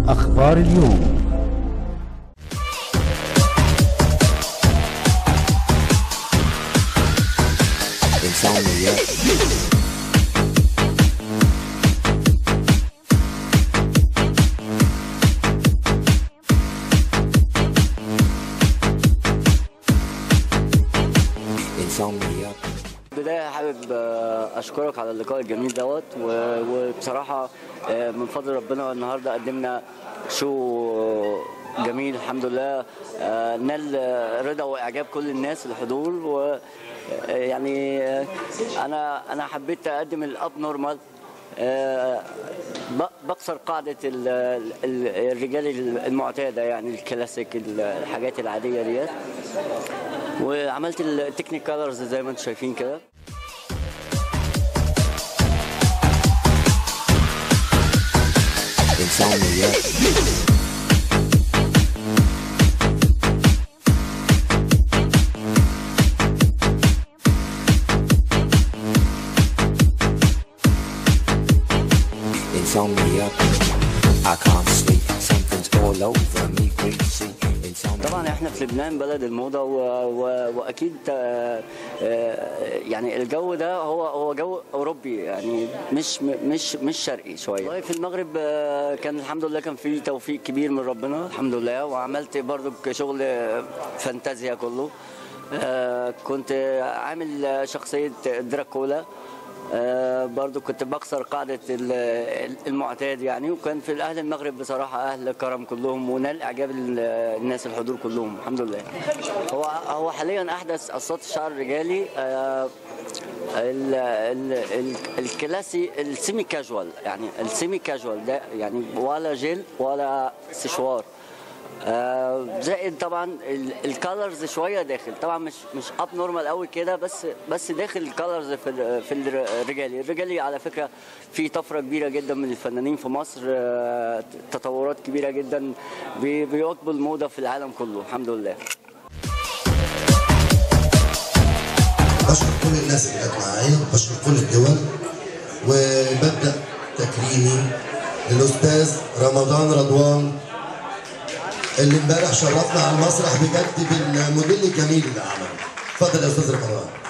أخبار اليوم Insomnia. Insomnia. بداية حابب آه، أشكرك على اللقاء الجميل دوت و- وبصراحة آه، من فضل ربنا النهاردة قدمنا شو جميل الحمد لله آه، نال آه، رضا وإعجاب كل الناس الحضور و آه، يعني آه، أنا أنا حبيت أقدم الأب نورمال آه، ب- بكسر قاعدة ال- ال- الرجال المعتادة يعني الكلاسيك الحاجات العادية ديت وعملت التكنيك كالرز زي ما انتم شايفين كده Insomnia. Insomnia. I can't sleep. Something's all over me. Greasy. Insomnia. طبعا احنا في لبنان بلد الموضه و... و... واكيد آه، آه، يعني الجو ده هو هو جو اوروبي يعني مش مش مش شرقي شويه والله في المغرب آه، كان الحمد لله كان في توفيق كبير من ربنا الحمد لله وعملت برضو شغل فانتازيا كله آه، كنت عامل شخصيه دراكولا آه، برضو كنت بكسر قاعدة ال- ال- المعتاد يعني وكان في الأهل المغرب بصراحة أهل كرم كلهم ونال إعجاب ال- الناس الحضور كلهم الحمد لله هو هو حاليا أحدث قصات الشعر الرجالي آه، ال ال ال الكلاسي السيمي كاجوال يعني السيمي كاجوال ده يعني ولا جيل ولا سشوار آه، زائد طبعا الكالرز شويه داخل طبعا مش مش اب نورمال قوي كده بس بس داخل الكالرز في ال- في الرجالي الرجالي على فكره في طفره كبيره جدا من الفنانين في مصر آه، تطورات كبيره جدا بي- بيواكبوا الموضه في العالم كله الحمد لله بشكر كل الناس اللي كانت معايا بشكر كل الدول وببدا تكريمي للاستاذ رمضان رضوان اللي امبارح شرفنا على المسرح بجد بالموديل الجميل اللي عمله اتفضل يا استاذ رمضان